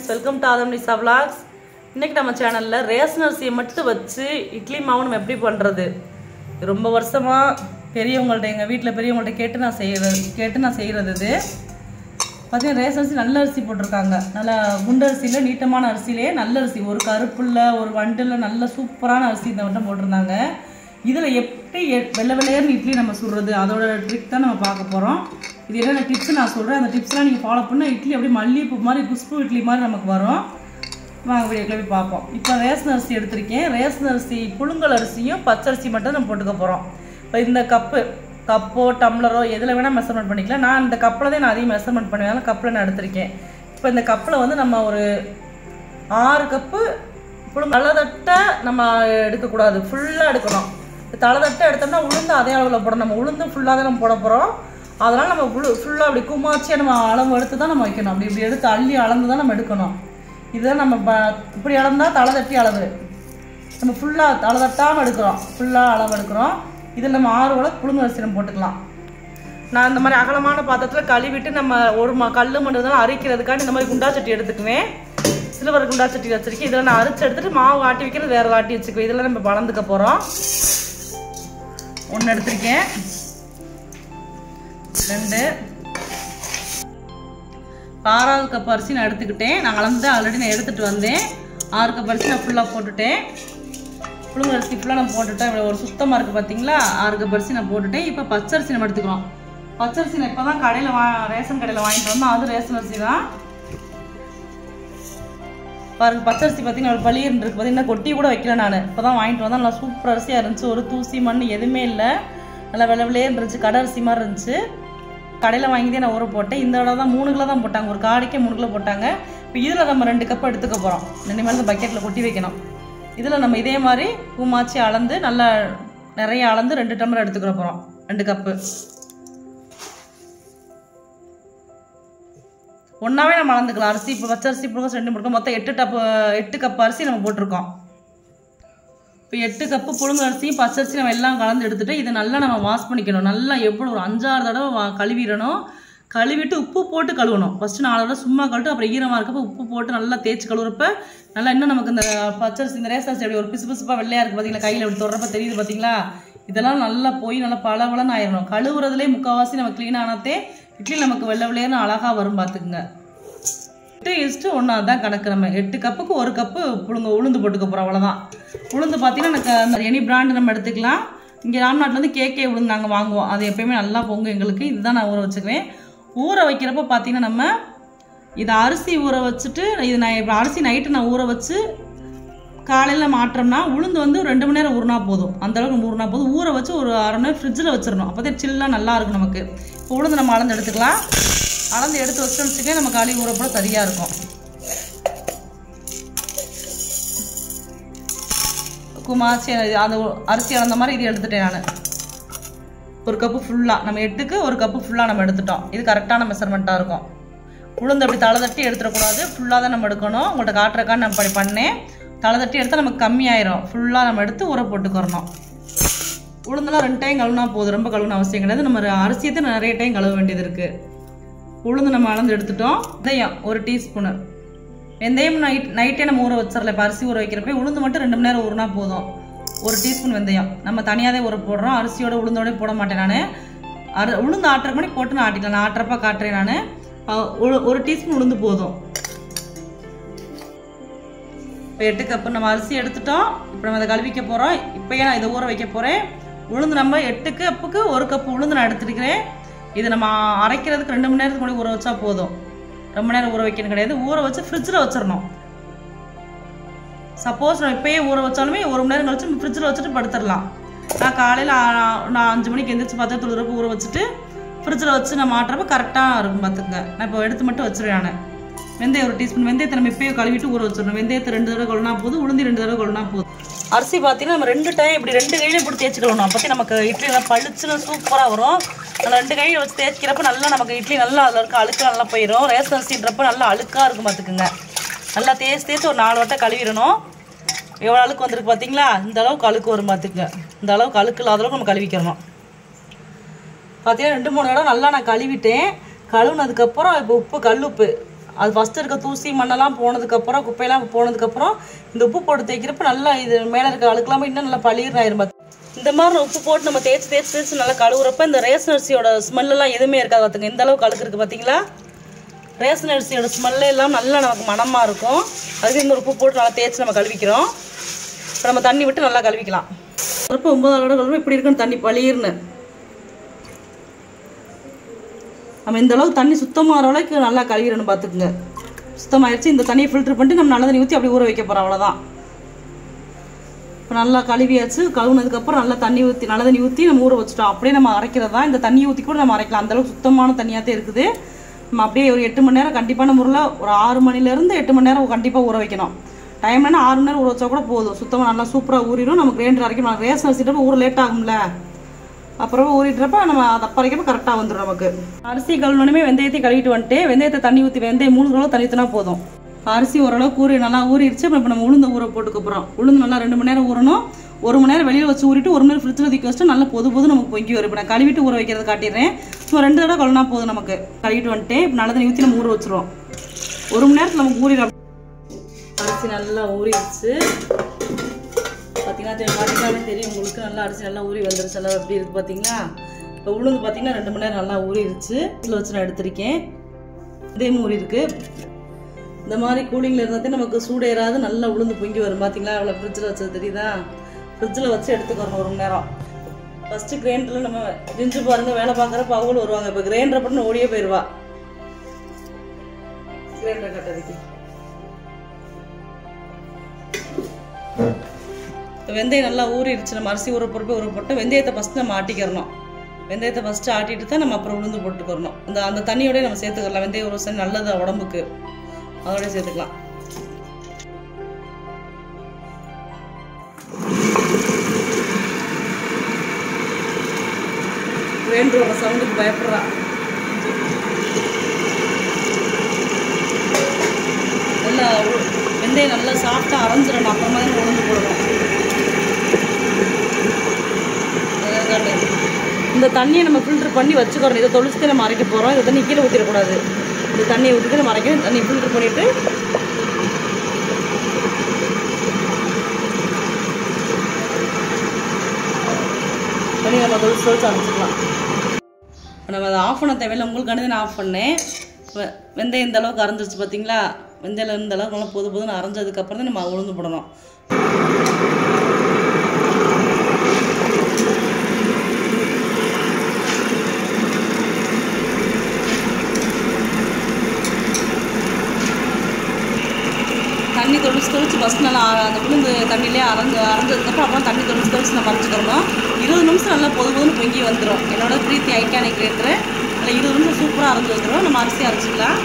Friends welcome to Aadham Nisa vlogs இன்னைக்கு நம்ம சேனலில் ரேஷன் அரிசியை மட்டும் வச்சு இட்லி மாவு நம்ம எப்படி பண்ணுறது ரொம்ப வருஷமாக பெரியவங்கள்ட்ட எங்கள் வீட்டில் பெரியவங்கள்ட்ட கேட்டு நான் செய்கிறது கேட்டு நான் செய்கிறது இது பார்த்தீங்கன்னா ரேஷன் அரிசி நல்ல அரிசி போட்டிருக்காங்க நல்ல குண்டரிசியில் நீட்டமான அரிசியிலே நல்ல அரிசி ஒரு கருப்புள்ள ஒரு வண்டில் நல்ல சூப்பரான அரிசி இந்த மட்டும் போட்டிருந்தாங்க இதில் எப்படி எ- வெள்ளை வெள்ளையர்னு இட்லி நம்ம சுடுறது அதோட ட்ரிக் தான் நம்ம பார்க்க போகிறோம் இது என்னென்ன டிப்ஸ் நான் சொல்கிறேன் அந்த டிப்ஸ்லாம் நீங்கள் ஃபாலோ பண்ணால் இட்லி அப்படியே மல்லிகைப்பூ மாதிரி குஷ்பு இட்லி மாதிரி நமக்கு வரும் வாங்க வீடியோக்குள்ள போய் பார்ப்போம் இப்போ ரேஷன் அரிசி எடுத்திருக்கேன் ரேஷன் அரிசி புழுங்கல் அரிசியும் பச்சரிசி மட்டும் நம்ம போட்டுக்க போகிறோம் இப்போ இந்த கப்பு கப்போ டம்ளரோ எதில் வேணால் மெஷர்மெண்ட் பண்ணிக்கலாம் நான் இந்த கப்பில் தான் நான் அதிகம் மெஷர்மெண்ட் பண்ணுவேன் கப்பில் நான் எடுத்திருக்கேன் இப்போ இந்த கப்பில் வந்து நம்ம ஒரு ஆறு கப்பு புழுங்க தலை நம்ம எடுக்கக்கூடாது ஃபுல்லாக எடுக்கணும் தலை தட்டை எடுத்தோம்னா உளுந்து அதே அளவில் போடணும் நம்ம உளுந்து ஃபுல்லாக தான் நம்ம போட போகிறோம் அதனால் நம்ம உளு ஃபுல்லாக அப்படி குமாச்சியாக நம்ம அளவு எடுத்து தான் நம்ம வைக்கணும் அப்படி இப்படி எடுத்து அள்ளி அளந்து தான் நம்ம எடுக்கணும் இதுதான் நம்ம ப- இப்படி அளந்தா தலை தட்டி அளவு நம்ம ஃபுல்லாக தலை தட்டாமல் எடுக்கிறோம் ஃபுல்லாக அளவு எடுக்கிறோம் இதில் நம்ம ஆறு உலக புழுங்க அரிசி நம்ம போட்டுக்கலாம் நான் இந்த மாதிரி அகலமான பாத்திரத்தில் கழுவிட்டு நம்ம ஒரு ம கல் மண் இருந்தாலும் அரைக்கிறதுக்காண்டி இந்த மாதிரி குண்டா சட்டி எடுத்துக்குவேன் சில்வர் குண்டா சட்டி வச்சிருக்கேன் இதில் நான் அரைச்சு எடுத்துட்டு மாவு ஆட்டி வைக்கிறது வேற ஆட்டி வச்சுக்குவேன் இதில் நம்ம வளர்ந்துக்க போகிறோம் ஒன்று எடுத்திருக்கேன் ரெண்டு ஆறாவது கப் அரிசி நான் எடுத்துக்கிட்டேன் நான் அளந்து ஆல்ரெடி நான் எடுத்துகிட்டு வந்தேன் ஆறு கப் அரிசி நான் ஃபுல்லாக போட்டுட்டேன் புழுங்க அரிசி ஃபுல்லாக நான் போட்டுட்டேன் இவ்வளோ ஒரு சுத்தமாக இருக்குது பார்த்தீங்களா ஆறு கப் அரிசி நான் போட்டுட்டேன் இப்போ பச்சரிசி நம்ம எடுத்துக்கிறோம் பச்சரிசி நான் இப்போ தான் கடையில் வா ரேஷன் கடையில் வாங்கிட்டு வந்தோம் அது ரேஷன் அரிசி தான் பாருங்க பச்சரிசி பார்த்தீங்கன்னா ஒரு பளியர்னு இருக்கு பார்த்தீங்கன்னா கொட்டி கூட வைக்கல நான் இப்போ தான் வாங்கிட்டு வந்தேன் நல்லா சூப்பர் அரிசியாக இருந்துச்சு ஒரு தூசி மண் எதுவுமே இல்லை நல்லா வெள்ளை வெள்ளையேன்னு இருந்துச்சு கடை அரிசி மாதிரி இருந்துச்சு கடையில் வாங்கி தான் நான் ஊற போட்டேன் இந்த தடவை தான் மூணு கிலோ தான் போட்டாங்க ஒரு காடைக்கே மூணு கிலோ போட்டாங்க இப்போ இதில் நம்ம ரெண்டு கப் எடுத்துக்க போகிறோம் இனிமேல் இந்த பக்கெட்டில் கொட்டி வைக்கணும் இதில் நம்ம இதே மாதிரி பூமாச்சி அளந்து நல்லா நிறைய அளந்து ரெண்டு டம்ளர் எடுத்துக்கிற போகிறோம் ரெண்டு கப்பு ஒன்றாவே நம்ம அளந்துக்கலாம் அரிசி இப்போ பச்சரிசி புழுங்க ரெண்டு முடுக்க மொத்தம் எட்டு டப்பு எட்டு கப் அரிசி நம்ம போட்டிருக்கோம் இப்போ எட்டு கப்பு புழுங்க அரிசியும் பச்சரிசி நம்ம எல்லாம் கலந்து எடுத்துட்டு இதை நல்லா நம்ம வாஷ் பண்ணிக்கணும் நல்லா எவ்வளோ ஒரு அஞ்சாறு தடவை வா- கழுவிடணும் கழுவிட்டு உப்பு போட்டு கழுவணும் ஃபஸ்ட்டு நாலு தடவை சும்மா கழுவிட்டு அப்புறம் ஈரமாக இருக்கப்போ உப்பு போட்டு நல்லா தேய்ச்சி கழுவுறப்ப நல்லா இன்னும் நமக்கு இந்த பச்சரிசி இந்த ரேசன் அரிசி அப்படி ஒரு பிசு பிசுப்பாக வெள்ளையாக இருக்குது பார்த்தீங்களா கையில் அப்படி தொடுறப்ப தெரியுது பார்த்தீங்களா இதெல்லாம் நல்லா போய் நல்லா பளபளன்னு ஆயிடணும் கழுவுறதுலேயே முக்கால்வாசி நம்ம க்ளீன் ஆனாத்தே இட்லி நமக்கு வெள்ளை வெள்ளையன்னு அழகாக வரும் பார்த்துக்குங்க எட்டு இஸ்ட்டு ஒன்றா தான் கணக்கு நம்ம எட்டு கப்புக்கு ஒரு கப்பு புழுங்க உளுந்து போட்டுக்க போகிறோம் அவ்வளோதான் உளுந்து பார்த்தீங்கன்னா எனக்கு அந்த எனி பிராண்டு நம்ம எடுத்துக்கலாம் இங்கே ராம்நாட்டில் வந்து கேகே உளுந்து நாங்கள் வாங்குவோம் அது எப்பயுமே நல்லா பொங்கும் எங்களுக்கு இதுதான் நான் ஊற வச்சுக்குவேன் ஊற வைக்கிறப்ப பார்த்தீங்கன்னா நம்ம இதை அரிசி ஊற வச்சுட்டு இது நான் இப்போ அரிசி நைட்டு நான் ஊற வச்சு காலையில் மாற்றோம்னா உளுந்து வந்து ஒரு ரெண்டு மணி நேரம் ஊறினா போதும் அந்த அளவுக்கு ஊறினா போதும் ஊற வச்சு ஒரு அரை மணி நேரம் ஃப்ரிட்ஜில் வச்சிடணும் அப்போ தான் சில்லாக நல்லா இருக்கும் நமக்கு இப்போ உளுந்து நம்ம அளந்து எடுத்துக்கலாம் அளந்து எடுத்து வச்சோம்னு வச்சுக்கோங்க நம்ம களி ஊறப்பட சரியாக இருக்கும் குமாச்சி அந்த அரிசி அளந்த மாதிரி இது எடுத்துட்டேன் நான் ஒரு கப்பு ஃபுல்லாக நம்ம எட்டுக்கு ஒரு கப்பு ஃபுல்லாக நம்ம எடுத்துட்டோம் இது கரெக்டான மெஷர்மெண்ட்டாக இருக்கும் உளுந்து அப்படி தலை தட்டி எடுத்துடக்கூடாது ஃபுல்லாக தான் நம்ம எடுக்கணும் உங்கள்கிட்ட காட்டுறக்கான்னு நான் அப்படி பண்ணேன் தலை தட்டி எடுத்தால் நமக்கு கம்மியாயிரும் ஃபுல்லாக நம்ம எடுத்து ஊற போட்டுக்கிறணும் உளுந்தெல்லாம் ரெண்டு டைம் கழுவுனா போதும் ரொம்ப கழுவுன அவசியம் கிடையாது நம்ம அரிசியத்தை நிறைய டைம் கழுவ வேண்டியது இருக்குது உளுந்து நம்ம அளந்து எடுத்துட்டோம் வெந்தயம் ஒரு டீஸ்பூனு வெந்தயம் நைட் நைட்டே நம்ம ஊற வச்சிடல இப்போ அரிசி ஊற வைக்கிறப்ப உளுந்து மட்டும் ரெண்டு மணி நேரம் ஊறினா போதும் ஒரு டீஸ்பூன் வெந்தயம் நம்ம தனியாகவே ஊற போடுறோம் அரிசியோட உளுந்தோட போட மாட்டேன் நான் அரு உளுந்து ஆட்டுற மணி போட்டு நான் ஆட்டிக்கலாம் நான் ஆட்டுறப்ப காட்டுறேன் நான் ஒரு டீஸ்பூன் உளுந்து போதும் இப்போ எட்டு கப்பு நம்ம அரிசி எடுத்துட்டோம் இப்போ நம்ம அதை கழுவிக்க போகிறோம் இப்போயே நான் இதை ஊற வைக்க போகிறேன் உளுந்து நம்ம எட்டு கப்புக்கு ஒரு கப்பு உளுந்து நான் எடுத்துருக்கிறேன் இது நம்ம அரைக்கிறதுக்கு ரெண்டு மணி நேரத்துக்கு முன்னாடி ஊற வச்சா போதும் ரொம்ப நேரம் ஊற வைக்கணும் கிடையாது ஊற வச்சு ஃப்ரிட்ஜில் வச்சிடணும் சப்போஸ் நம்ம இப்போயே ஊற வச்சாலுமே ஒரு மணி நேரம் கழிச்சு ஃப்ரிட்ஜில் வச்சுட்டு படுத்துடலாம் நான் காலையில் நான் அஞ்சு மணிக்கு எந்திரிச்சு பார்த்தா தொழுறப்ப ஊற வச்சுட்டு ஃப்ரிட்ஜில் வச்சு நான் மாட்டுறப்ப கரெக்டாக இருக்கும் பார்த்துங்க நான் இப்போ எடுத்து மட்டும் வச்சிருவேன் நான் வெந்தயம் ஒரு டீஸ்பூன் வெந்தயத்தை நம்ம இப்போயே கழுவிட்டு ஊற வச்சிடணும் வெந்தயத்தை ரெண்டு தடவை கொழுனா போதும் உளுந்து ரெண்டு தடவை கொழுனா போதும் அரிசி பார்த்தீங்கன்னா நம்ம ரெண்டு டைம் இப்படி ரெண்டு கையிலையும் போட்டு தேய்ச்சி கழுவணும் அப்போ நமக்கு இட்லி நல்லா பளிச்சுன்னு சூப்பராக வரும் நல்லா ரெண்டு கையில் வச்சு தேய்க்கிறப்ப நல்லா நமக்கு இட்லி நல்லா அதில் இருக்க அழுக்கு நல்லா போயிடும் ரேஷன் அரிசின்றப்ப நல்லா அழுக்காக இருக்கும் பார்த்துக்குங்க நல்லா தேய்ச்சி தேய்ச்சி ஒரு நாலு வட்டம் கழுவிடணும் எவ்வளோ அழுக்கு வந்திருக்கு பார்த்தீங்களா இந்த அளவுக்கு அழுக்கு வரும் பார்த்துக்குங்க இந்த அளவுக்கு அழுக்கு இல்லாத அளவுக்கு நம்ம கழுவிக்கிறணும் பார்த்தீங்கன்னா ரெண்டு மூணு இடம் நல்லா நான் கழுவிட்டேன் கழுவுனதுக்கப்புறம் இப்போ உப்பு கல் உப்பு அது ஃபஸ்ட்டு இருக்க தூசி மண்ணெல்லாம் போனதுக்கப்புறம் குப்பையெல்லாம் போனதுக்கப்புறம் இந்த உப்பு போட்டு தேய்க்கிறப்ப நல்லா இது மேலே இருக்க அழுக்கெல்லாம் போய் இன்னும் நல்லா பளிர் ஆயிரும் பாத்து. இந்த மாதிரி உப்பு போட்டு நம்ம தேய்ச்சி தேய்ச்சி தேய்ச்சி நல்லா கழுவுறப்ப இந்த ரேஷன் அரிசியோட ஸ்மெல்லாம் எதுவுமே இருக்காது பார்த்துங்க இந்த அளவுக்கு அழுக்கு இருக்குது பார்த்தீங்களா ரேஷன் அரிசியோட ஸ்மெல்லே எல்லாம் நல்லா நமக்கு மணமாக இருக்கும் அதுக்கு இந்த உப்பு போட்டு நல்லா தேய்ச்சி நம்ம கழுவிக்கிறோம் இப்போ நம்ம தண்ணி விட்டு நல்லா கழுவிக்கலாம் கழுப்பு ஒன்பதாவது கழுவு இப்படி இருக்குன்னு தண்ணி பளிர்னு நம்ம இந்த அளவுக்கு தண்ணி சுத்தமாகிற அளவுக்கு நல்லா கழுவிடணும் பார்த்துக்குங்க சுத்தமாயிடுச்சு இந்த தண்ணியை ஃபில்டர் பண்ணிட்டு நம்ம நல்ல தண்ணி ஊற்றி அப்படி ஊற வைக்க போகிறோம் அவ்வளோதான் இப்போ நல்லா கழுவியாச்சு கழுவுனதுக்கப்புறம் நல்லா தண்ணி ஊற்றி நல்ல தண்ணி ஊற்றி நம்ம ஊற வச்சுட்டோம் அப்படியே நம்ம அரைக்கிறதா இந்த தண்ணி ஊற்றி கூட நம்ம அரைக்கலாம் அந்தளவுக்கு சுத்தமான தண்ணியாக தான் இருக்குது நம்ம அப்படியே ஒரு எட்டு மணி நேரம் கண்டிப்பான முறையில் ஒரு ஆறு மணிலேருந்து எட்டு மணி நேரம் கண்டிப்பாக ஊற வைக்கணும் டைம்னா ஆறு மணி நேரம் ஊற வச்சா கூட போதும் சுத்தமாக நல்லா சூப்பராக ஊறிடும் நம்ம கிரைண்டர் அரைக்கணும் ரேஷன் அரிசிட்டு ஊற லேட் ஆகும்ல அப்புறம் ஊறிட்டுறப்ப நம்ம அதை அப்பறைக்கப்ப கரெக்டாக வந்துடும் நமக்கு அரிசி கழுவணுமே வெந்தயத்தை கழுவிட்டு வந்துட்டு வெந்தயத்தை தண்ணி ஊற்றி வெந்தயம் மூணு கிலோ தண்ணி ஊற்றினா போதும் அரிசி ஓரளவுக்கு ஊறி நல்லா ஊறிடுச்சு அப்புறம் இப்போ நம்ம உளுந்த ஊற போட்டுக்க போகிறோம் உளுந்து நல்லா ரெண்டு மணி நேரம் ஊறணும் ஒரு மணி நேரம் வெளியில் வச்சு ஊறிட்டு ஒரு மணி நேரம் ஃப்ரிட்ஜில் தூக்கி வச்சுட்டு நல்லா பொது பொது நமக்கு பொங்கி வரும் இப்போ நான் கழுவிட்டு ஊற வைக்கிறத காட்டிடுறேன் சும்மா ரெண்டு தடவை கழுவினா போதும் நமக்கு கழுவிட்டு வந்துட்டு இப்போ நல்ல தண்ணி ஊற்றி நம்ம ஊற வச்சிருவோம் ஒரு மணி நேரத்தில் நமக்கு ஊறிடும் அரிசி நல்லா ஊறிடுச்சு பார்த்தீங்கன்னா தெ- பார்த்தீங்கன்னாலே தெரியும் உங்களுக்கு நல்லா அரிசி நல்லா ஊறி வந்துருச்சு நல்லா எப்படி இருக்குது பார்த்தீங்களா இப்போ உளுந்து பார்த்தீங்கன்னா ரெண்டு மணி நேரம் நல்லா ஊறிடுச்சு இதில் வச்சு நான் எடுத்திருக்கேன் இதே ஊறி இருக்கு இந்த மாதிரி கூலிங்கில் இருந்தால் நமக்கு சூடேறாது நல்லா உளுந்து பொங்கி வரும் பார்த்தீங்களா அவ்வளோ ஃப்ரிட்ஜில் வச்சது தெரியுதா ஃப்ரிட்ஜில் வச்சு எடுத்துக்கிறோம் ஒரு மணி நேரம் ஃபஸ்ட்டு கிரைண்டரில் நம்ம ஜிஞ்சு பாருங்க வேலை பார்க்குறப்ப அவங்களும் வருவாங்க இப்போ கிரைண்டரை பண்ணி ஓடியே போயிடுவா கிரைண்டரை கட்டதுக்கு இப்போ வெந்தயம் நல்லா ஊறிடுச்சு நம்ம அரிசி ஊற பொறுப்பு ஊற போட்டு வெந்தயத்தை ஃபஸ்ட்டு நம்ம ஆட்டிக்கிறணும் வெந்தயத்தை ஃபஸ்ட்டு ஆட்டிட்டு தான் நம்ம அப்புறம் உளுந்து போட்டுக்கிறணும் அந்த அந்த தண்ணியோடய நம்ம சேர்த்துக்கலாம் வெந்தயம் ஒரு சரி நல்லது உடம்புக்கு அதோடய சேர்த்துக்கலாம் கிரைண்டரோட சவுண்டுக்கு பயப்படுறா நல்லா உ- வெந்தயம் நல்லா சாஃப்டாக அரைஞ்சிடணும் அப்புறமா தான் உளுந்து போடணும் அதான் காட்டு. இந்த தண்ணியை நம்ம ஃபில்டர் பண்ணி வச்சுக்கிறோம் இதை தொளிச்சுட்டு நம்ம அரைக்க போகிறோம் இந்த தண்ணி கீழே ஊற்றிடக்கூடாது இந்த தண்ணியை ஊற்றிட்டு நம்ம அரைக்கணும் தண்ணி ஃபில்டர் பண்ணிவிட்டு தண்ணி நம்ம தொளிச்சு தொளிச்சு அரைச்சிக்கலாம் இப்ப நம்ம அதை ஆஃப் பண்ண தேவையில்லை உங்களுக்கு நான் ஆஃப் பண்ணேன் வெ- வெந்தயம் இந்த அளவுக்கு அரைஞ்சிருச்சு பார்த்தீங்களா வெந்தயம் இந்த அளவுக்கு நல்லா பொது பொதுன்னு அரைஞ்சதுக்கப்புறம் தான் நம்ம உளுந்து போடணும் தண்ணி தொளிச்சு தொளிச்சு ஃபஸ்ட் நல்லா அ- அந்த உளுந்து தண்ணியிலே அரைஞ்சு அரைஞ்சதுக்கப்புறம் அப்புறம் தண்ணி தொளிச்சு தொளிச்சு நம்ம அரைச்சிக்கிறோம் இருபது நிமிஷம் நல்லா பொது பொதுன்னு பொங்கி வந்துடும் என்னோட பிரீத்தி ஐக்கானிக் கிரேட்டரு அதில் இருபது நிமிஷம் சூப்பராக அரைஞ்சு வந்துடும் நம்ம அரிசி அரைச்சிக்கலாம்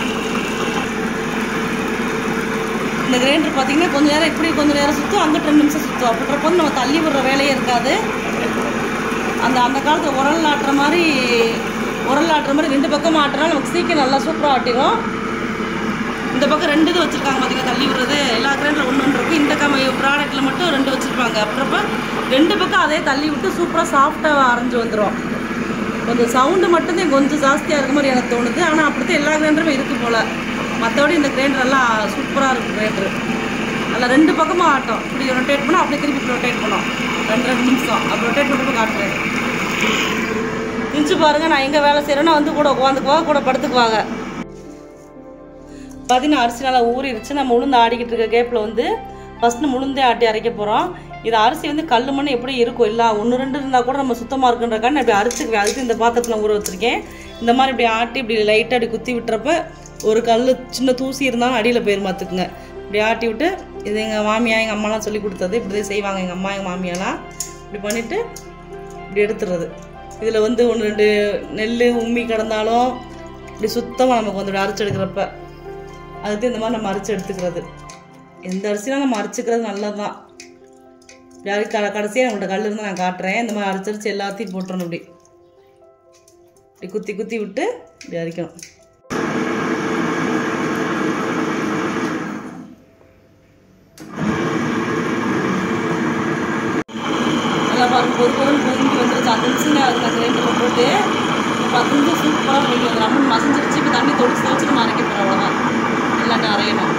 இந்த கிரைண்டர் பார்த்தீங்கன்னா கொஞ்ச நேரம் இப்படி கொஞ்ச நேரம் சுற்றும் அங்கிட்டு ரெண்டு நிமிஷம் சுற்றும் அப்படின்றப்போ வந்து நம்ம தள்ளி விடுற வேலையே இருக்காது அந்த அந்த காலத்தில் உரல் ஆட்டுற மாதிரி உரல் ஆட்டுற மாதிரி ரெண்டு பக்கம் ஆட்டுறா நமக்கு சீக்கிரம் நல்லா சூப்பராக ஆட்டிடும் இந்த பக்கம் ரெண்டு இது வச்சுருக்காங்க பார்த்தீங்கன்னா தள்ளி விடுறது எல்லா கிரைண்டரில் ஒன்று ஒன்று இருக்கும் இந்த கம்மி ப்ராடக்ட்டில் மட்டும் ரெண்டு வச்சுருப்பாங்க அப்படின்றப்ப ரெண்டு பக்கம் அதே தள்ளி விட்டு சூப்பராக சாஃப்டாக அரைஞ்சு வந்துடும் கொஞ்சம் சவுண்டு மட்டும்தான் கொஞ்சம் ஜாஸ்தியாக இருக்க மாதிரி எனக்கு தோணுது ஆனால் அப்படித்தான் எல்லா கிரைண்டருமே இருக்குது போல் மற்றபடி இந்த கிரைண்டர் எல்லாம் சூப்பராக இருக்குது கிரைண்டர் நல்லா ரெண்டு பக்கமும் ஆட்டும் இப்படி ரொட்டேட் பண்ணோம் அப்படியே திருப்பி ரொட்டேட் பண்ணோம் ரெண்டு ரெண்டு நிமிஷம் அப்படி ரொட்டேட் பண்ணுறப்ப காட்டுறேன் நினச்சி பாருங்க நான் எங்கே வேலை செய்கிறேன்னா வந்து கூட உட்காந்துக்குவாங்க கூட படுத்துக்குவாங்க பார்த்தீங்கன்னா அரிசி நல்லா ஊறிடுச்சு நம்ம உளுந்து ஆடிக்கிட்டு இருக்க கேப்பில் வந்து ஃபஸ்ட்டு நம்ம உளுந்தே ஆட்டி அரைக்க போகிறோம் இது அரிசி வந்து கல் மண் எப்படி இருக்கும் இல்லை ஒன்று ரெண்டு இருந்தால் கூட நம்ம சுத்தமாக இருக்குன்றக்காக நான் இப்படி அரைச்சிக்குவேன் அதுக்கு இந்த பாத்திரத்தில் ஊற வச்சுருக்கேன் இந்த மாதிரி இப்படி ஆட்டி இப்படி லைட்டாக அப்படி குத்தி விட்டுறப்ப ஒரு கல் சின்ன தூசி இருந்தாலும் அடியில் போயிரும் பார்த்துக்குங்க இப்படி ஆட்டி விட்டு இது எங்கள் மாமியா எங்கள் அம்மாலாம் சொல்லி கொடுத்தது இப்படி தான் செய்வாங்க எங்கள் அம்மா எங்கள் மாமியாலாம் இப்படி பண்ணிவிட்டு இப்படி எடுத்துடுறது இதில் வந்து ஒன்று ரெண்டு நெல் உம்மி கிடந்தாலும் இப்படி சுத்தமாக நமக்கு வந்து இப்படி அரைச்சி எடுக்கிறப்ப அதுக்கு இந்த மாதிரி நம்ம அரைச்சி எடுத்துக்கிறது எந்த அரிசியும் நம்ம அரைச்சிக்கிறது நல்லது தான் யாரு க கடைசியாக நம்மள்ட்ட கல் இருந்தால் நான் காட்டுறேன் இந்த மாதிரி அரைச்சி அரைச்சி எல்லாத்தையும் போட்டுறணும் இப்படி இப்படி குத்தி குத்தி விட்டு இப்படி அரைக்கணும் நல்லா பாருங்க பொது பொருள் பொங்கி வந்துருச்சு அஞ்சு நிமிஷம் தான் அதுக்கு நான் கிரைண்டரில் போட்டு பத்து நிமிஷம் சூப்பராக பொங்கி வந்துடும் அம்மன் மசஞ்சிருச்சு இப்போ தண்ணி தொளிச்சு தொளிச்சு நம்ம அரைக்க போகிறோம் அவ்வளோதான் நல்லா அரையணும்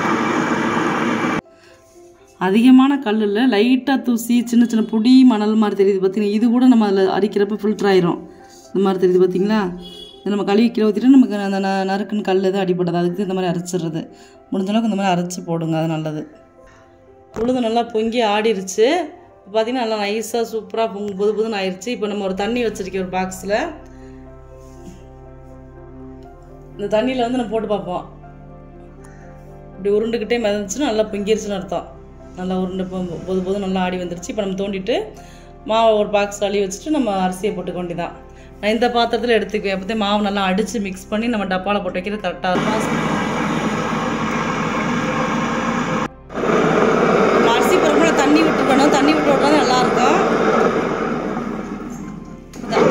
அதிகமான கல்லில் லைட்டாக தூசி சின்ன சின்ன பொடி மணல் மாதிரி தெரியுது பார்த்தீங்கன்னா இது கூட நம்ம அதில் அரிக்கிறப்ப ஃபில்டர் ஆயிரும் இந்த மாதிரி தெரியுது பார்த்தீங்களா இது நம்ம கழுவி கீழே ஊற்றிட்டு நமக்கு அந்த ந- நறுக்குன்னு கல் எதுவும் அடிபடாது அதுக்கு இந்த மாதிரி அரைச்சிடுறது முடிஞ்ச அளவுக்கு இந்த மாதிரி அரைச்சி போடுங்க அது நல்லது உளுந்து நல்லா பொங்கி ஆடிருச்சு இப்போ பார்த்தீங்கன்னா நல்லா நைஸாக சூப்பராக பொங்கு புது புதுன்னு ஆயிடுச்சு இப்போ நம்ம ஒரு தண்ணி வச்சிருக்கோம் ஒரு பாக்ஸில் இந்த தண்ணியில் வந்து நம்ம போட்டு பார்ப்போம் இப்படி உருண்டுக்கிட்டே மிதந்துச்சுன்னா நல்லா பொங்கிருச்சுன்னு அர்த்தம் நல்லா உருண்டு பொ- பொது பொது நல்லா ஆடி வந்துருச்சு இப்போ நம்ம தோண்டிட்டு மாவை ஒரு பாக்ஸ் அள்ளி வச்சுட்டு நம்ம அரிசியை போட்டுக்க வேண்டியதான் நான் இந்த பாத்திரத்தில் எடுத்துக்குவேன் அப்போதே மாவு நல்லா அடித்து மிக்ஸ் பண்ணி நம்ம டப்பாவில் போட்டு வைக்கிறது கரெக்டாக இருக்கும் நம்ம அரிசி பொறுப்பில் தண்ணி விட்டுக்கணும் தண்ணி விட்டு விட்டா நல்லா இருக்கும் இதான்.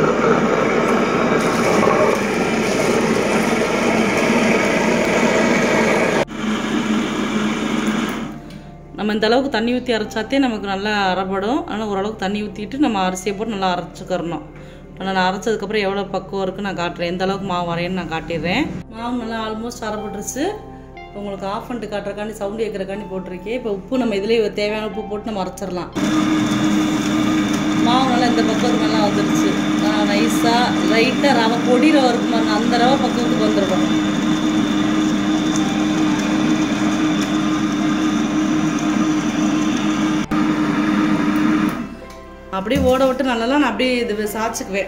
நம்ம இந்த அளவுக்கு தண்ணி ஊற்றி அரைச்சாத்தே நமக்கு நல்லா அரைப்படும் அதனால் ஓரளவுக்கு தண்ணி ஊற்றிட்டு நம்ம அரிசியை போட்டு நல்லா அரைச்சிக்கிறணும் நல்லா நான் அரைச்சதுக்கப்புறம் எவ்வளோ பக்குவம் இருக்குன்னு நான் காட்டுறேன் எந்த அளவுக்கு மாவு வரையன்னு நான் காட்டிடுறேன் மாவு நல்லா ஆல்மோஸ்ட் அரைப்பட்டுருச்சு இப்போ உங்களுக்கு ஆஃப் பண்ணிட்டு காட்டுறக்காண்டி சவுண்டு கேட்குறக்காண்டி போட்டிருக்கேன் இப்போ உப்பு நம்ம இதுலேயே தேவையான உப்பு போட்டு நம்ம அரைச்சிடலாம் மாவு நல்லா இந்த பக்குவத்துக்கு நல்லா வந்துருச்சு நைஸாக லைட்டாக ரவை பொடி ரவை இருக்கும் பாருங்க அந்த ரவை பக்குவத்துக்கு வந்துருக்கும் அப்படியே ஓட விட்டு நல்லா நான் அப்படியே இது சாய்ச்சிக்குவேன்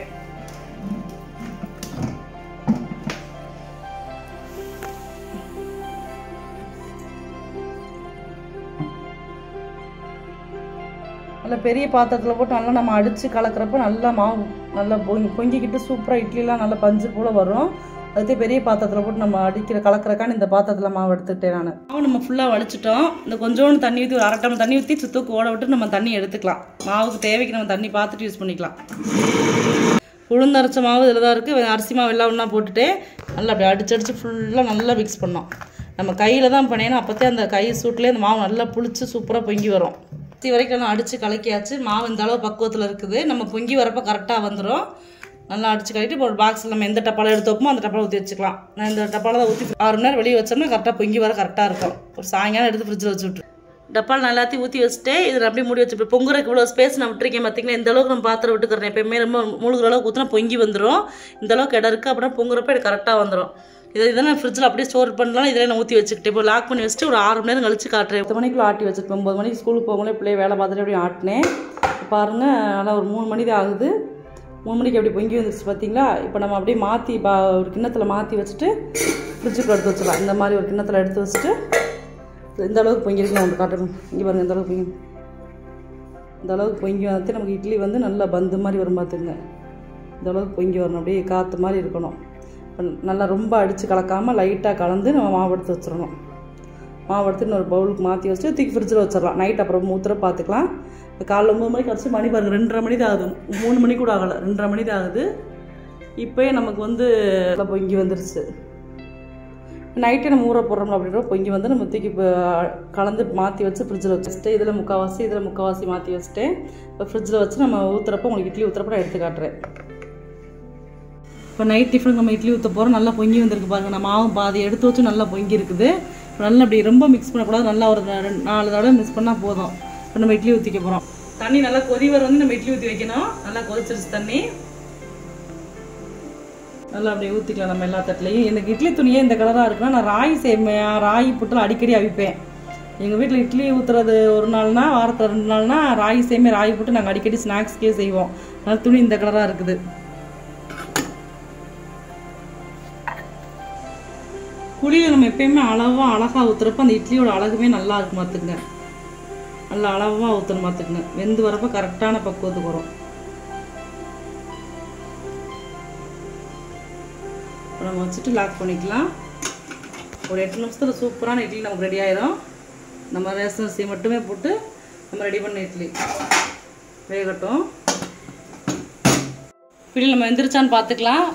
நல்லா பெரிய பாத்திரத்தில் போட்டு நல்லா நம்ம அடித்து கலக்கிறப்ப நல்லா மாவு நல்லா பொங்கி பொங்கிக்கிட்டு சூப்பராக இட்லிலாம் நல்லா பஞ்சு போல் வரும் அதுக்கு பெரிய பாத்திரத்தில் போட்டு நம்ம அடிக்கிற கலக்கிறக்கான இந்த பாத்திரத்தில் மாவு எடுத்துக்கிட்டேன் நான் மாவு நம்ம ஃபுல்லாக வலிச்சிட்டோம் இந்த கொஞ்சோண்டு தண்ணி ஊற்றி ஒரு அரை டம்ளர் தண்ணி ஊற்றி சுத்தூக்கு ஓட விட்டு நம்ம தண்ணி எடுத்துக்கலாம் மாவுக்கு தேவைக்கு நம்ம தண்ணி பார்த்துட்டு யூஸ் பண்ணிக்கலாம் உளுந்து அரைச்ச மாவு இதில் தான் இருக்குது அரிசி மாவு எல்லாம் ஒன்றா போட்டுட்டு நல்லா அப்படி அடிச்சு அடிச்சு ஃபுல்லாக நல்லா மிக்ஸ் பண்ணோம் நம்ம கையில் தான் பண்ணேன்னா அப்போத்தே அந்த கை சூட்லேயே அந்த மாவு நல்லா புளிச்சு சூப்பராக பொங்கி வரும் இது வரைக்கும் நான் அடித்து கலக்கியாச்சு மாவு இந்த அளவு பக்குவத்தில் இருக்குது நம்ம பொங்கி வரப்போ கரெக்டாக வந்துடும் நல்லா அடிச்சு கழிட்டு இப்போ ஒரு பாக்ஸில் நம்ம எந்த டப்பாவில் எடுத்து வைப்போமோ அந்த டப்பாவில் ஊற்றி வச்சுக்கலாம் நான் இந்த டப்பாவில் தான் ஊற்றி ஆறு மணி நேரம் வெளியே வச்சோம்னா கரெக்டாக பொங்கி வர கரெக்டாக இருக்கும் ஒரு சாயங்காலம் எடுத்து ஃப்ரிட்ஜில் வச்சு விட்ரு டப்பால் நான் எல்லாத்தையும் ஊற்றி வச்சுட்டு இதில் அப்படியே மூடி வச்சு பொங்குறதுக்கு இவ்வளோ ஸ்பேஸ் நான் விட்டுருக்கேன் பார்த்தீங்கன்னா இந்த அளவுக்கு நம்ம பாத்திரம் விட்டுக்கிறேன் எப்பயுமே ரொம்ப முழுகிற அளவுக்கு ஊற்றினா பொங்கி வந்துடும் இந்த அளவுக்கு இடம் இருக்குது அப்புறம் பொங்குறப்ப இது கரெக்டாக வந்துடும் இதை இதை நான் ஃப்ரிட்ஜில் அப்படியே ஸ்டோர் பண்ணலாம் இதில் நான் ஊற்றி வச்சுக்கிட்டு இப்போ லாக் பண்ணி வச்சுட்டு ஒரு ஆறு மணி நேரம் கழிச்சு காட்டுறேன் பத்து மணிக்குள்ள ஆட்டி வச்சுருப்பேன் ஒம்பது மணிக்கு ஸ்கூலுக்கு போகங்களே பிள்ளைய வேலை பார்த்துட்டு அப்படியே ஆட்டினேன் இப்போ பாருங்கள் நல்லா ஒரு மூணு மணி தான் ஆகுது மூணு மணிக்கு அப்படி பொங்கி வந்துருச்சு பார்த்தீங்களா இப்போ நம்ம அப்படியே மாற்றி பா ஒரு கிண்ணத்தில் மாற்றி வச்சுட்டு ஃப்ரிட்ஜுக்கு எடுத்து வச்சிடலாம் இந்த மாதிரி ஒரு கிண்ணத்தில் எடுத்து வச்சுட்டு இந்த அளவுக்கு பொங்கிருக்கு நான் உங்களுக்கு காட்டணும் இங்கே பாருங்கள் இந்த அளவுக்கு பொங்கி இந்த அளவுக்கு பொங்கி வந்து நமக்கு இட்லி வந்து நல்லா பந்து மாதிரி வரும் பார்த்துங்க இந்த அளவுக்கு பொங்கி வரணும் அப்படியே காற்று மாதிரி இருக்கணும் இப்ப நல்லா ரொம்ப அடித்து கலக்காமல் லைட்டாக கலந்து நம்ம மாவு எடுத்து வச்சிடணும் மாவு எடுத்து இன்னொரு பவுலுக்கு மாற்றி வச்சுட்டு தூக்கி ஃப்ரிட்ஜில் வச்சிடலாம் நைட் அப்புறம் ஊற்றுற பார்த்துக்கலாம் இப்போ காலைல ஒம்பது மணிக்கு அடிச்சு மணி பாருங்க ரெண்டரை மணி தான் ஆகுது மூணு மணி கூட ஆகலை ரெண்டரை மணி தான் ஆகுது இப்போயே நமக்கு வந்து நல்லா பொங்கி வந்துருச்சு நைட்டே நம்ம ஊற போடுறோம் அப்படின்ற பொங்கி வந்து நம்ம தூக்கி இப்போ கலந்து மாற்றி வச்சு ஃப்ரிட்ஜில் வச்சுட்டு இதில் முக்கால்வாசி இதில் முக்கால்வாசி மாற்றி வச்சுட்டு இப்போ ஃப்ரிட்ஜில் வச்சு நம்ம ஊற்றுறப்ப உங்களுக்கு இட்லி ஊற்றுறப்ப நான் எடுத்து காட்டுறேன் இப்போ நைட் டிஃபன் நம்ம இட்லி ஊற்ற போகிறோம் நல்லா பொங்கி வந்திருக்கு பாருங்க நம்ம மாவும் பாதி எடுத்து வச்சு நல்லா பொங்கி இருக்குது இப்போ நல்லா அப்படி ரொம்ப மிக்ஸ் பண்ணக்கூடாது நல்லா ஒரு ரெண்டு நாலு தடவை மிக்ஸ் பண்ணால் போதும் இப்போ நம்ம இட்லி ஊற்றிக்க போகிறோம் தண்ணி நல்லா கொதி வர வந்து நம்ம இட்லி ஊற்றி வைக்கணும் நல்லா கொதிச்சிருச்சு தண்ணி நல்லா அப்படியே ஊற்றிக்கலாம் நம்ம எல்லா தட்டுலையும் எனக்கு இட்லி துணியே இந்த கலராக இருக்குன்னா நான் ராகி சேமியா ராகி புட்டில் அடிக்கடி அவிப்பேன் எங்கள் வீட்டில் இட்லி ஊற்றுறது ஒரு நாள்னா வாரத்தில் ரெண்டு நாள்னா ராகி சேமியா ராகி புட்டு நாங்கள் அடிக்கடி ஸ்நாக்ஸ்க்கே செய்வோம் அதனால துணி இந்த கலராக இருக்குது புளியை நம்ம எப்பயுமே அளவாக அழகாக ஊற்றுறப்ப அந்த இட்லியோட அழகுமே நல்லா இருக்கும் பார்த்துக்குங்க நல்லா அளவாக ஊற்றணும் பார்த்துக்குங்க வெந்து வரப்போ கரெக்டான பக்குவத்துக்கு வரும் இப்போ நம்ம வச்சுட்டு லாக் பண்ணிக்கலாம் ஒரு எட்டு நிமிஷத்தில் சூப்பரான இட்லி நமக்கு ரெடி ஆயிரும் நம்ம ரேஷன் அரிசி மட்டுமே போட்டு நம்ம ரெடி பண்ண இட்லி வேகட்டும் இட்லி நம்ம வெந்திருச்சான்னு பார்த்துக்கலாம்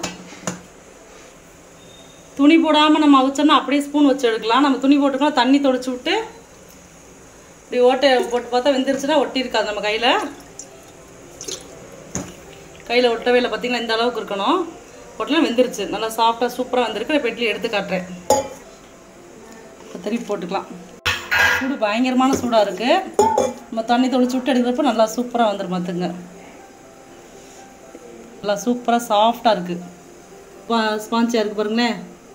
துணி போடாமல் நம்ம அவிச்சோம்னா அப்படியே ஸ்பூன் வச்சு எடுக்கலாம் நம்ம துணி போட்டுக்கலாம் தண்ணி தொடச்சி விட்டு இப்படி ஓட்டை போட்டு பார்த்தா வெந்துருச்சுன்னா ஒட்டி இருக்காது நம்ம கையில் கையில் ஒட்டவே இல்லை பார்த்தீங்கன்னா இந்த அளவுக்கு இருக்கணும் ஒட்டலாம் வெந்துருச்சு நல்லா சாஃப்டாக சூப்பராக வந்திருக்கு இப்போ இட்லி எடுத்து காட்டுறேன் இப்போ இப்போ திருப்பி போட்டுக்கலாம் சூடு பயங்கரமான சூடாக இருக்குது நம்ம தண்ணி தொளிச்சு விட்டு எடுக்கிறப்ப நல்லா சூப்பராக வந்துடும் பார்த்துங்க நல்லா சூப்பராக சாஃப்டாக இருக்குது ஸ்பான்ச்சியாக இருக்குது பாருங்களேன்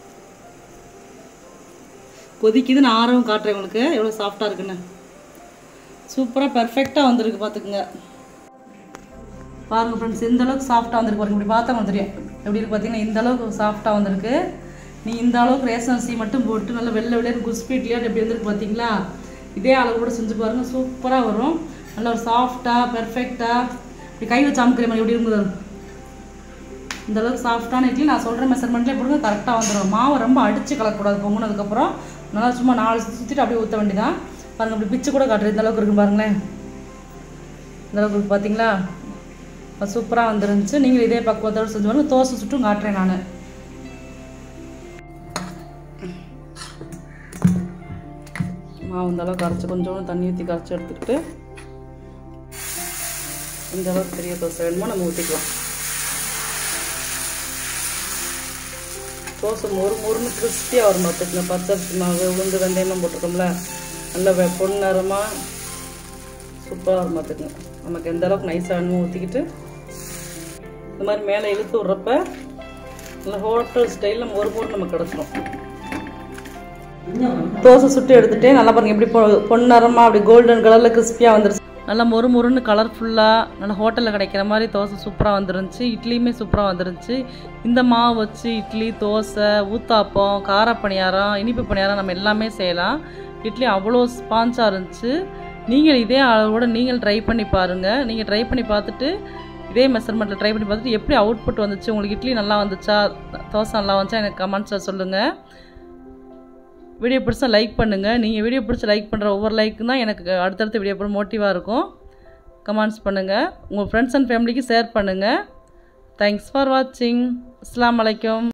கொதிக்குது நான் ஆரவும் காட்டுறேன் உங்களுக்கு எவ்வளோ சாஃப்டாக இருக்குன்னு சூப்பராக பெர்ஃபெக்டாக வந்திருக்கு பார்த்துக்குங்க பாருங்கள் ஃப்ரெண்ட்ஸ் இந்த அளவுக்கு சாஃப்டாக வந்திருக்கு பாருங்க இப்படி பார்த்தா உங்களுக்கு தெரியும் எப்படி இருக்கு பார்த்தீங்கன்னா இந்த அளவுக்கு சாஃப்டாக வந்திருக்கு நீ இந்த அளவுக்கு ரேஷன் அரிசி மட்டும் போட்டு நல்லா வெள்ளை வெள்ளையர் குஸ்பீட்லியாக எப்படி வந்திருக்கு பார்த்தீங்களா இதே அளவு கூட செஞ்சு பாருங்கள் சூப்பராக வரும் நல்லா ஒரு சாஃப்டாக பெர்ஃபெக்டாக இப்படி கை வச்சு அமுக்கிற மாதிரி எப்படி இருக்குது இந்த அளவுக்கு சாஃப்டான இட்லி நான் சொல்கிற மெஷர்மெண்ட்லேயே போடுங்க கரெக்டாக வந்துடும் மாவை ரொம்ப அடித்து கலக்கக்கூடாது பொங்குனதுக்கப்புறம் நல்லா சும்மா நாலு சுற்றிட்டு அப்படியே ஊற்ற வேண்டியதான் பாருங்கள் அப்படி பிச்சு கூட காட்டுறது இந்த அளவுக்கு இருக்கு பாருங்களேன் இந்த அளவுக்கு இருக்கு பார்த்தீங்களா சூப்பராக வந்துருந்துச்சு நீங்கள் இதே பக்குவத்தோடு செஞ்சு பாருங்க தோசை சுட்டும் காட்டுறேன் நான் மாவு இந்த அளவுக்கு கரைச்சி கொஞ்சோண்டு தண்ணி ஊற்றி கரைச்சி எடுத்துக்கிட்டு இந்த அளவுக்கு பெரிய தோசை வேணுமோ நம்ம ஊற்றிக்கலாம் தோசை மொறு மொறுன்னு கிறிஸ்பியாக வரும் பார்த்துக்கங்க பச்சரிசி மாவு உளுந்து வெந்தயம்லாம் போட்டிருக்கோம்ல நல்ல வெ பொன்னரமாக சூப்பராக வரும் பார்த்துக்குங்க நமக்கு எந்த அளவுக்கு நைஸாக வேணுமோ ஊற்றிக்கிட்டு இந்த மாதிரி மேலே இழுத்து விட்றப்ப நல்லா ஹோட்டல் ஸ்டைலில் மொறு மொறு நமக்கு கிடச்சிரும் தோசை சுட்டு எடுத்துட்டு நல்லா பாருங்க எப்படி பொ பொன்னரமாக அப்படி கோல்டன் கலரில் கிறிஸ்பியாக வந்துருச்சு நல்லா மொறு மொறுன்னு கலர்ஃபுல்லாக நல்லா ஹோட்டலில் கிடைக்கிற மாதிரி தோசை சூப்பராக வந்துருந்துச்சு இட்லியுமே சூப்பராக வந்துருந்துச்சு இந்த மாவு வச்சு இட்லி தோசை ஊத்தாப்பம் கார பணியாரம் இனிப்பு பணியாரம் நம்ம எல்லாமே செய்யலாம் இட்லி அவ்வளோ ஸ்பான்ஸாக இருந்துச்சு நீங்கள் இதே அளவோட நீங்கள் ட்ரை பண்ணி பாருங்கள் நீங்கள் ட்ரை பண்ணி பார்த்துட்டு இதே மெஷர்மெண்ட்டில் ட்ரை பண்ணி பார்த்துட்டு எப்படி அவுட்புட் வந்துச்சு உங்களுக்கு இட்லி நல்லா வந்துச்சா தோசை நல்லா வந்துச்சா எனக்கு கமெண்ட்ஸில் சொல்லுங்கள் வீடியோ பிடிச்சா லைக் பண்ணுங்கள் நீங்கள் வீடியோ பிடிச்சி லைக் பண்ணுற ஒவ்வொரு லைக்கும் தான் எனக்கு அடுத்தடுத்த வீடியோ போட மோட்டிவாக இருக்கும் கமெண்ட்ஸ் பண்ணுங்கள் உங்கள் ஃப்ரெண்ட்ஸ் அண்ட் ஃபேமிலிக்கு ஷேர் பண்ணுங்கள் தேங்க்ஸ் ஃபார் வாட்சிங் அஸ்லாம் வலைக்கம்